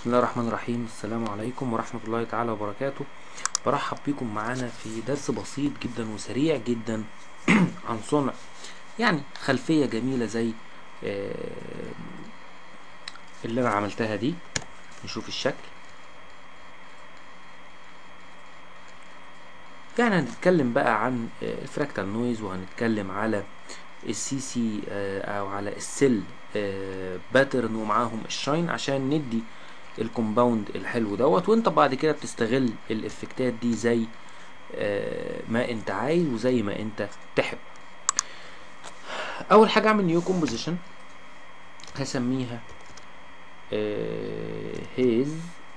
بسم الله الرحمن الرحيم السلام عليكم ورحمة الله تعالى وبركاته برحب بكم معانا في درس بسيط جدا وسريع جدا عن صنع يعني خلفية جميلة زي آه، اللي انا عملتها دي نشوف الشكل يعني هنتكلم بقى عن آه، الفراكتال نويز وهنتكلم على السي سي او على السيل باترن ومعاهم الشاين عشان ندي الكومباوند الحلو دوت وانت بعد كده بتستغل الافكتات دي زي آه، ما انت عايز وزي ما انت تحب اول حاجه اعمل نيو كومبوزيشن هسميها هيز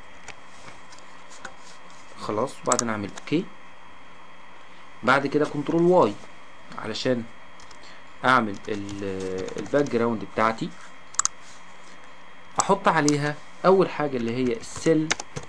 خلاص وبعدين اعمل اوكي بعد كده كنترول واي علشان اعمل الباك جراوند بتاعتي احط عليها اول حاجه اللي هي السيل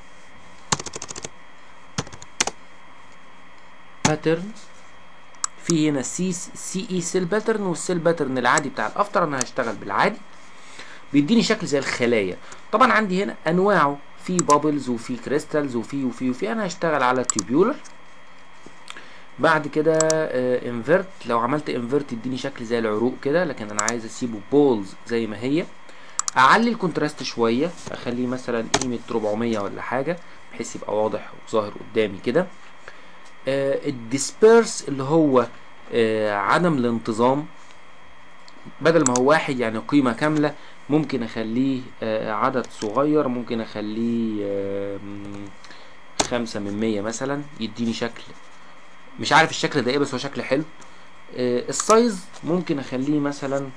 باترن في هنا سي سي اي سيل باترن والسيل باترن العادي بتاع الافتر انا هشتغل بالعادي بيديني شكل زي الخلايا طبعا عندي هنا انواعه في بابلز وفي كريستالز وفي وفي وفي انا هشتغل على تيوبيولر بعد كده انفرت لو عملت انفرت يديني شكل زي العروق كده لكن انا عايز اسيبه بولز زي ما هي اعلي الكونتراست شويه اخليه مثلا قيمه 400 ولا حاجه بحيث يبقى واضح وظاهر قدامي كده آه الديسبيرس اللي هو آه عدم الانتظام بدل ما هو واحد يعني قيمه كامله ممكن اخليه آه عدد صغير ممكن اخليه آه خمسة من مية مثلا يديني شكل مش عارف الشكل ده ايه بس هو شكل حلو آه السايز ممكن اخليه مثلا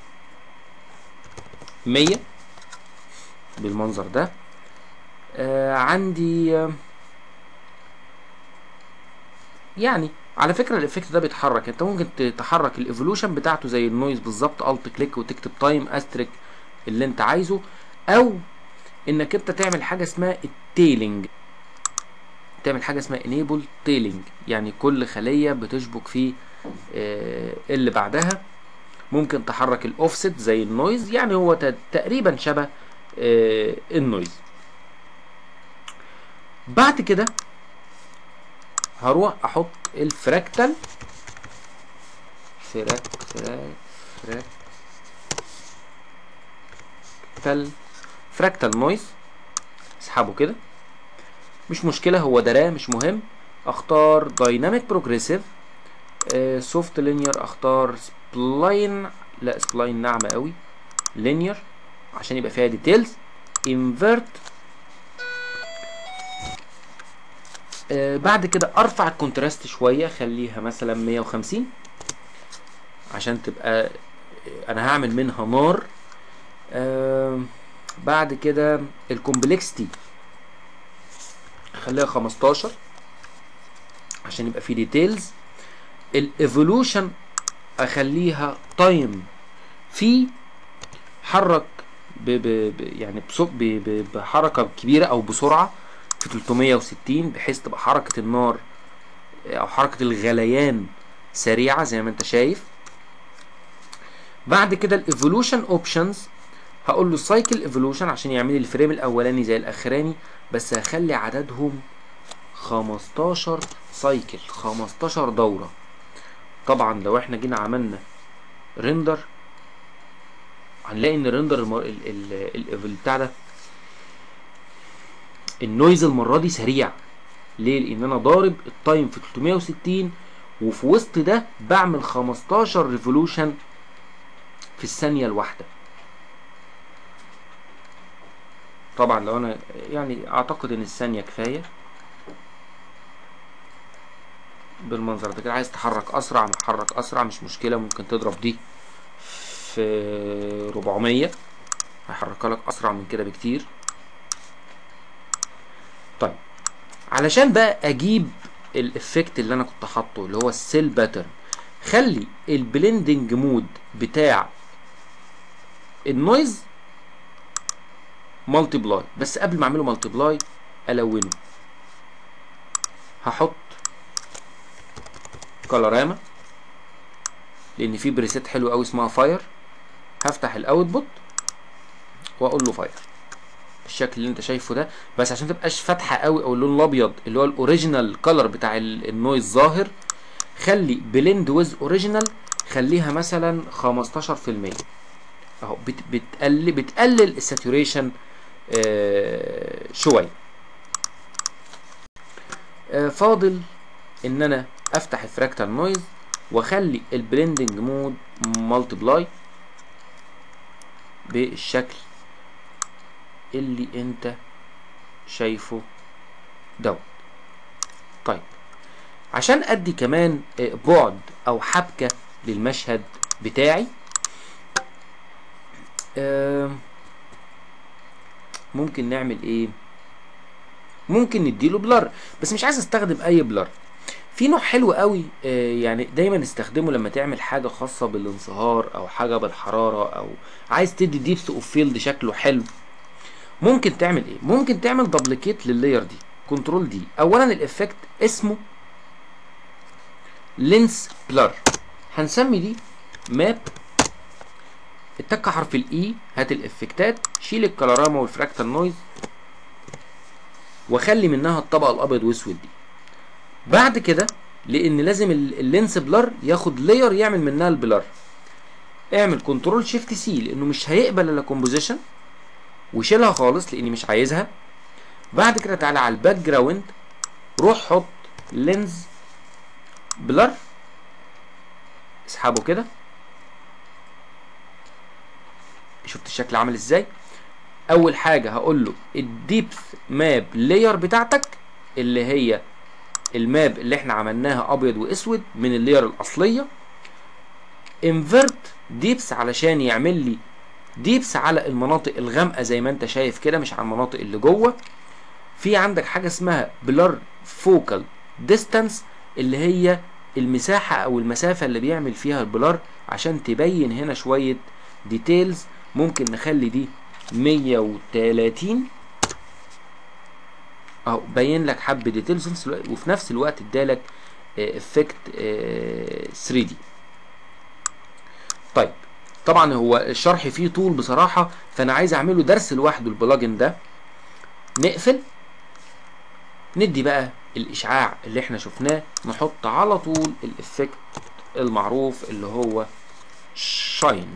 مية بالمنظر ده آه عندي آه يعني على فكرة الافكت ده بيتحرك انت ممكن تحرك الايفولوشن بتاعته زي النويز بالظبط الت كليك وتكتب تايم استريك اللي انت عايزه او انك انت تعمل حاجة اسمها التيلينج تعمل حاجة اسمها enable tailing يعني كل خلية بتشبك في آه اللي بعدها ممكن تحرك الاوفست زي النويز يعني هو تقريبا شبه آه النويز بعد كده هروح احط الفراكتال فراك فراك فراكتال فراكتال نويز اسحبه كده مش مشكلة هو دراه مش مهم اختار دايناميك بروجريسيف سوفت لينير اختار سبلاين لا سبلاين ناعمة قوي لينير عشان يبقى فيها ديتيلز انفرت آه بعد كده ارفع الكونتراست شوية خليها مثلا 150 عشان تبقى انا هعمل منها نار آه بعد كده الكومبلكستي خليها 15 عشان يبقى فيه ديتيلز الايفولوشن اخليها تايم في حرك ب ب ب يعني ب ب بحركه كبيره او بسرعه في 360 بحيث تبقى حركه النار او حركه الغليان سريعه زي ما انت شايف بعد كده الايفولوشن اوبشنز هقول له سايكل ايفولوشن عشان يعمل لي الفريم الاولاني زي الاخراني بس هخلي عددهم 15 سايكل 15 دوره طبعا لو احنا جينا عملنا ريندر هنلاقي ان الريندر المر... ال... ال... ال... بتاع ده النويز المره دي سريع ليه لان انا ضارب التايم في 360 وفي وسط ده بعمل 15 ريفولوشن في الثانيه الواحده طبعا لو انا يعني اعتقد ان الثانيه كفايه بالمنظر ده كده عايز تحرك اسرع نحرك اسرع مش مشكله ممكن تضرب دي في 400 هيحركها لك اسرع من كده بكتير طيب علشان بقى اجيب الافكت اللي انا كنت حاطه اللي هو السيل باترن خلي البلندنج مود بتاع النويز مالتيبلاي بس قبل ما اعمله مالتيبلاي الونه هحط كالوراما لان في بريسيت حلو قوي اسمها فاير هفتح الاوتبوت واقول له فاير بالشكل اللي انت شايفه ده بس عشان تبقاش فاتحه قوي او اللون الابيض اللي هو الاوريجينال كلر بتاع ال- النويز ظاهر خلي بلند ويز اوريجينال خليها مثلا 15% اهو بت بتقلل بتقلل الساتوريشن آه شويه آه فاضل ان انا افتح الفراكتال نويز واخلي البلندنج مود مالتيبلاي بالشكل اللي انت شايفه دوت طيب عشان ادي كمان آه، بعد او حبكه للمشهد بتاعي آم، ممكن نعمل ايه ممكن نديله بلر بس مش عايز استخدم اي بلر في نوع حلو قوي آه، يعني دايما استخدمه لما تعمل حاجه خاصه بالانصهار او حاجه بالحراره او عايز تدي ديبث اوف فيلد شكله حلو ممكن تعمل ايه ممكن تعمل دبليكيت لللاير دي كنترول دي اولا الافكت اسمه لينس بلر هنسمي دي ماب اتك حرف الاي هات الافكتات شيل الكلاراما والفراكتال نويز وخلي منها الطبقه الابيض واسود دي بعد كده لان لازم ال- اللينس بلر ياخد لاير يعمل منها البلر اعمل كنترول شيفت سي لانه مش هيقبل الا كومبوزيشن وشيلها خالص لاني مش عايزها بعد كده تعالى على الباك جراوند روح حط لينز بلر اسحبه كده شفت الشكل عامل ازاي اول حاجه هقول له الديبث ماب لاير بتاعتك اللي هي الماب اللي احنا عملناها ابيض واسود من اللاير الاصليه انفرت ديبس علشان يعمل لي ديبس على المناطق الغامقه زي ما انت شايف كده مش على المناطق اللي جوه في عندك حاجه اسمها بلر فوكال ديستانس اللي هي المساحه او المسافه اللي بيعمل فيها البلر عشان تبين هنا شويه ديتيلز ممكن نخلي دي 130 اهو بين لك حبه ديتيلز وفي نفس الوقت- وفي نفس الوقت ادالك افكت 3 دي طيب طبعا هو الشرح فيه طول بصراحه فانا عايز اعمله درس لوحده البلجن ده نقفل ندي بقى الاشعاع اللي احنا شفناه نحط على طول الافكت المعروف اللي هو شاين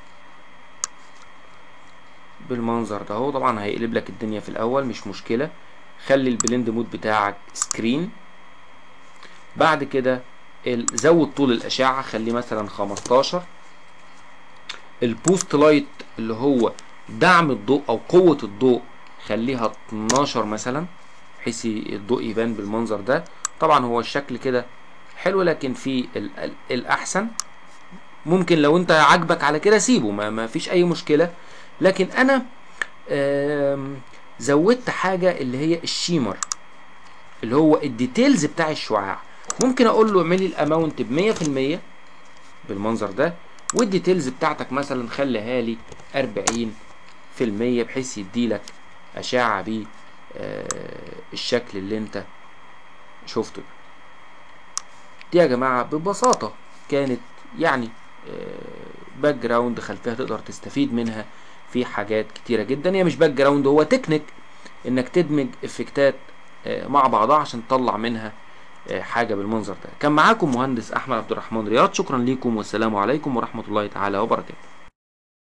بالمنظر ده هو طبعا هيقلب لك الدنيا في الاول مش مشكله خلي البلند مود بتاعك سكرين بعد كده ال- زود طول الاشعه خليه مثلا 15 البوست لايت اللي هو دعم الضوء او قوه الضوء خليها 12 مثلا بحيث الضوء يبان بالمنظر ده طبعا هو الشكل كده حلو لكن في ال- ال- الاحسن ممكن لو انت عاجبك على كده سيبه ما, ما فيش اي مشكله لكن انا آم، زودت حاجه اللي هي الشيمر اللي هو الديتيلز بتاع الشعاع ممكن اقول له اعملي الاماونت ب 100% بالمنظر ده والديتيلز بتاعتك مثلا خليها لي 40% بحيث يديلك اشعه بيه آه، الشكل اللي انت شفته ده. دي يا جماعه ببساطه كانت يعني باك جراوند خلفيه تقدر تستفيد منها في حاجات كتيره جدا هي مش باك جراوند هو تكنيك انك تدمج افكتات آه، مع بعضها عشان تطلع منها آه، حاجه بالمنظر ده كان معاكم مهندس احمد عبد الرحمن رياض شكرا ليكم والسلام عليكم ورحمه الله تعالى وبركاته